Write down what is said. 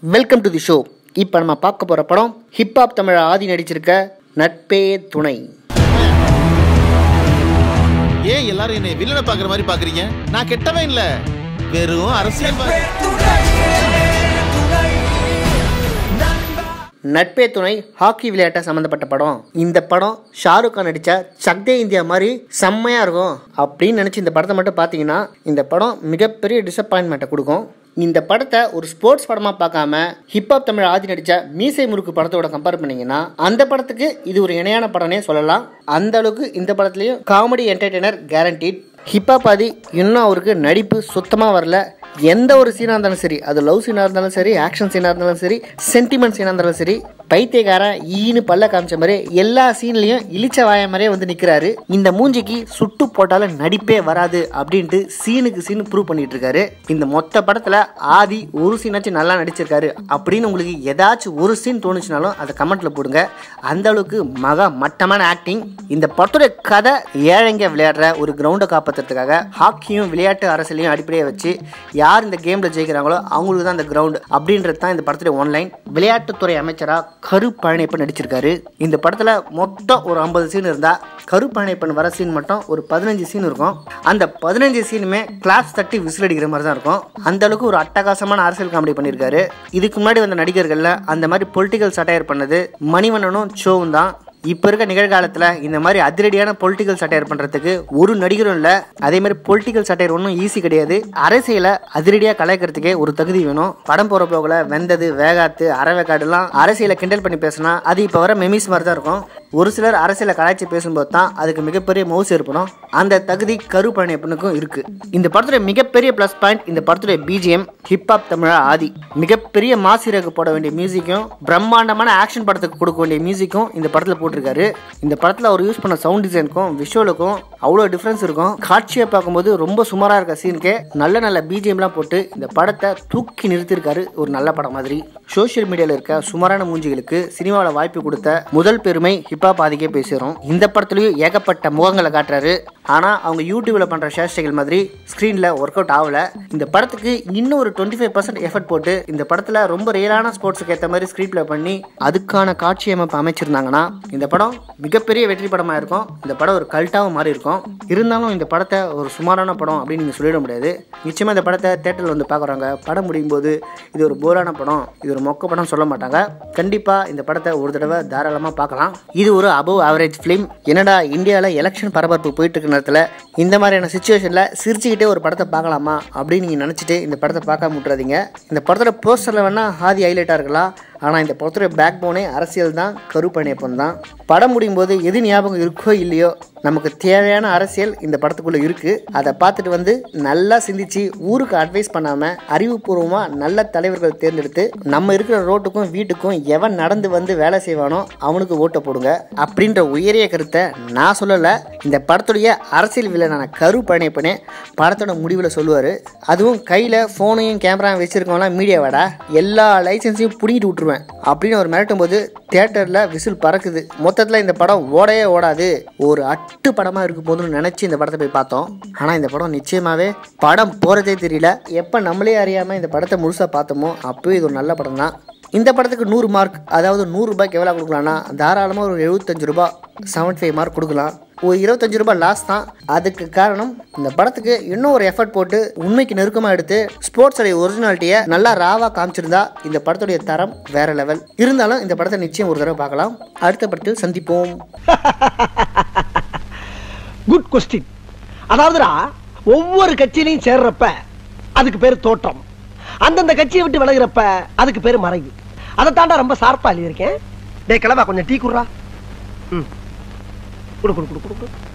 welcome to the show இப்போ நம்ம பார்க்க போகிற படம் ஹிப்ஹாப் தமிழ் ஆதி நடிச்சிருக்க நட்பே துணை ஏன் எல்லாரும் என்னை வில்லனை பாக்குற மாதிரி பாக்குறீங்க நான் கெட்டவன் இல்ல வெறும் அரசியல் நட்பே துணை ஹாக்கி விளையாட்டை சம்மந்தப்பட்ட படம் இந்த படம் ஷாருக் கான் நடித்த சக்தே இந்தியா மாதிரி செம்மையாக இருக்கும் அப்படின்னு நினச்சி இந்த படத்தை மட்டும் பார்த்தீங்கன்னா இந்த படம் மிகப்பெரிய டிசப்பாயின்மெண்ட்டை கொடுக்கும் இந்த படத்தை ஒரு ஸ்போர்ட்ஸ் படமாக பார்க்காம ஹிப்ஹாப் தமிழ் ஆதி நடித்த மீசை முறுக்கு படத்தோட கம்பேர் பண்ணீங்கன்னா அந்த படத்துக்கு இது ஒரு இணையான படம்னே சொல்லலாம் அந்த அளவுக்கு இந்த படத்துலையும் comedy entertainer guaranteed hip hop Aadhi இன்னும் அவருக்கு நடிப்பு சுத்தமாக வரல எந்த ஒரு சீனாக இருந்தாலும் சரி அது லவ் சீனாக இருந்தாலும் சரி ஆக்ஷன் சீனாக இருந்தாலும் சரி சென்டிமெண்ட் சீனாக இருந்தாலும் சரி பைத்தியக்காரன் ஈன்னு பல்ல காமிச்ச மாதிரி எல்லா சீன்லையும் இழிச்ச வாய மாதிரியே வந்து நிற்கிறாரு இந்த மூஞ்சிக்கு சுட்டு போட்டாலும் நடிப்பே வராது அப்படின்ட்டு சீனுக்கு சீனு ப்ரூவ் பண்ணிட்டு இருக்காரு இந்த மொத்த படத்தில் ஆதி ஒரு சீனாச்சும் நல்லா நடிச்சிருக்காரு அப்படின்னு உங்களுக்கு ஏதாச்சும் ஒரு சீன் தோணுச்சுனாலும் அதை கமெண்ட்ல போடுங்க அந்த அளவுக்கு மகா மட்டமான ஆக்டிங் இந்த படத்தோட கதை ஏழைங்க விளையாடுற ஒரு கிரவுண்டை காப்பாற்றுறதுக்காக ஹாக்கியும் விளையாட்டு அரசியலையும் அடிப்படையாக வச்சு யார் இந்த கேமில் ஜெயிக்கிறாங்களோ அவங்களுக்கு தான் இந்த கிரவுண்ட் அப்படின்றது தான் இந்த படத்துடைய ஒன்லைன் விளையாட்டுத்துறை அமைச்சராக கரு பழனியப்பன் நடிச்சிருக்காரு இந்த படத்தில் மொத்தம் ஒரு ஐம்பது சீன் இருந்தால் கரு பழனியப்பன் வர சீன் மட்டும் ஒரு பதினஞ்சு சீன் இருக்கும் அந்த பதினஞ்சு சீனுமே கிளாஸ் தட்டி விசில் அடிக்கிற மாதிரி தான் இருக்கும் அந்த அளவுக்கு ஒரு அட்டகாசமான அரசியல் காமெடி பண்ணியிருக்காரு இதுக்கு முன்னாடி வந்த நடிகர்களில் அந்த மாதிரி பொலிட்டிக்கல் சட்டையர் பண்ணது மணிவண்ணனும் ஷோவும் தான் இப்போ இருக்க நிகழ்காலத்தில் இந்த மாதிரி அதிரடியான பொலிட்டிக்கல் சட்டையர் பண்ணுறதுக்கு ஒரு நடிகரும் இல்லை அதே மாதிரி பொலிட்டிக்கல் சட்டையர் ஒன்றும் ஈஸி கிடையாது அரசியலை அதிரடியாக கலைக்கிறதுக்கே ஒரு தகுதி வேணும் படம் போகிற போகல வெந்தது வேகாத்து அறவேக்காடுலாம் அரசியலை கிண்டல் பண்ணி பேசினா அது இப்போ வர மெமிஸ் மாதிரி தான் இருக்கும் ஒரு சிலர் அரசியலை கலாய்ச்சி பேசும்போது தான் அதுக்கு மிகப்பெரிய மவுஸ் ஏற்படும் அந்த தகுதி கரு பழனியப்பனுக்கும் இருக்கு இந்த படத்துடைய மிகப்பெரிய ப்ளஸ் பாயிண்ட் இந்த படத்துடைய பிஜிஎம் ஹிப்ஹாப் தமிழா ஆதி மிகப்பெரிய மாசிரகு போட வேண்டிய மியூசிக்கும் பிரம்மாண்டமான ஆக்ஷன் படத்துக்கு கொடுக்க வேண்டிய மியூசிக்கும் இந்த படத்தில் போட்டிருக்காரு இந்த படத்தில் அவர் யூஸ் பண்ண சவுண்ட் டிசைனுக்கும் விஷுவலுக்கும் அவ்வளோ டிஃப்ரென்ஸ் இருக்கும் காட்சியை பார்க்கும்போது ரொம்ப சுமாராக இருக்க சீனுக்கே நல்ல நல்ல பிஜிஎம்லாம் போட்டு இந்த படத்தை தூக்கி நிறுத்திருக்காரு ஒரு நல்ல படம் மாதிரி சோஷியல் மீடியாவில் இருக்க சுமாரான மூஞ்சிகளுக்கு சினிமாவில் வாய்ப்பு கொடுத்த முதல் பெருமை ஹிப்ஹாப் ஆதிக்கே பேசுகிறோம் இந்த படத்துலையும் ஏகப்பட்ட முகங்களை காட்டுறாரு ஆனால் அவங்க யூடியூப்ல பண்ணுற சேஷ்டைகள் மாதிரி ஸ்க்ரீனில் ஒர்க் அவுட் ஆகலை இந்த படத்துக்கு இன்னும் ஒரு டுவெண்ட்டி ஃபைவ் பர்சன்ட் எஃபர்ட் போட்டு இந்த படத்தில் ரொம்ப ரியலான ஸ்போர்ட்ஸுக்கு ஏற்ற மாதிரி ஸ்க்ரீன் ப்ளே பண்ணி அதுக்கான காட்சி அமைப்பு அமைச்சிருந்தாங்கன்னா இந்த படம் மிகப்பெரிய வெற்றி படமாக இருக்கும் இந்த படம் ஒரு கல்ட்டாகவும் மாறி இருக்கும் இருந்தாலும் இந்த படத்தை ஒரு சுமாரான படம் அப்படின்னு நீங்கள் சொல்லிட முடியாது நிச்சயமாக இந்த படத்தை தேட்டரில் வந்து பார்க்குறாங்க படம் முடியும் போது இது ஒரு போரான படம் இது ஒரு மொக்க படம் சொல்ல மாட்டாங்க கண்டிப்பாக இந்த படத்தை ஒரு தடவை தாராளமாக பார்க்கலாம் இது ஒரு அபவ் ஆவரேஜ் ஃபிலிம் என்னடா இந்தியாவில் எலெக்ஷன் பரபரப்பு போயிட்டு இருக்க நேரத்தில் இந்த மாதிரியான சுச்சுவேஷனில் சிரிச்சுக்கிட்டே ஒரு படத்தை பார்க்கலாமா அப்படின்னு நீங்கள் நினச்சிட்டு இந்த படத்தை பார்க்காம விட்றாதீங்க இந்த படத்தோட போஸ்டரில் வேணால் ஹாதி ஹைலைட்டாக இருக்கலாம் ஆனால் இந்த படத்தோட பேக் போனே அரசியல் தான் கருப்பணியப்பன் தான் படம் முடியும் போது எது ஞாபகம் இருக்கோ இல்லையோ நமக்கு தேவையான அரசியல் இந்த படத்துக்குள்ளே இருக்குது அதை பார்த்துட்டு வந்து நல்லா சிந்திச்சு ஊருக்கு அட்வைஸ் பண்ணாமல் அறிவுபூர்வமாக நல்ல தலைவர்கள் தேர்ந்தெடுத்து நம்ம இருக்கிற ரோட்டுக்கும் வீட்டுக்கும் எவன் நடந்து வந்து வேலை செய்வானோ அவனுக்கு ஓட்டை போடுங்க அப்படின்ற உயரிய கருத்தை நான் சொல்லலை இந்த படத்துடைய அரசியல் வில்லனான கரு பழனியப்பனே படத்தோட முடிவில் சொல்லுவார் அதுவும் கையில் ஃபோனையும் கேமராவும் வச்சுருக்கவங்களாம் மீடியாவாடா எல்லா லைசன்ஸையும் பிடிங்கிட்டு விட்ருவேன் அப்படின்னு அவர் மிரட்டும் போது தேட்டரில் விசில் பறக்குது மொத்தத்தில் இந்த படம் ஓடவே ஓடாது ஒரு அட்டு படமாக இருக்க போதுன்னு நினச்சி இந்த படத்தை போய் பார்த்தோம் ஆனால் இந்த படம் நிச்சயமாகவே படம் போகிறதே தெரியல எப்போ நம்மளே அறியாமல் இந்த படத்தை முழுசாக பார்த்தோமோ அப்போவே இது ஒரு நல்ல படம் தான் இந்த படத்துக்கு நூறு மார்க் அதாவது நூறு ரூபாய்க்கு எவ்வளோ கொடுக்கலாம்னா தாராளமாக ஒரு எழுபத்தஞ்சு ரூபாய் செவன்ட்டி ஃபைவ் மார்க் கொடுக்கலாம் ஒரு இருபத்தஞ்சு ரூபாய் லாஸ் தான் அதுக்கு காரணம் இந்த படத்துக்கு இன்னும் ஒரு எஃபர்ட் போட்டு உண்மைக்கு நெருக்கமாக எடுத்து ஸ்போர்ட்ஸோடைய ஒரிஜினாலிட்டியை நல்லா ராவாக காமிச்சிருந்தா இந்த படத்துடைய தரம் வேற லெவல் இருந்தாலும் இந்த படத்தை நிச்சயம் ஒரு தடவை பார்க்கலாம் அடுத்த படத்தில் சந்திப்போம் குட் கொஸ்டின் அதாவதுடா ஒவ்வொரு கட்சியிலையும் சேர்றப்ப அதுக்கு பேர் தோற்றம் அந்தந்த கட்சியை விட்டு விலகுறப்ப அதுக்கு பேர் மறைவு அதை தாண்டா ரொம்ப சார்பா எழுதியிருக்கேன் டேய் கிளம்பா கொஞ்சம் டீ குடுறா ம் குடு குடு குடு குடு குடு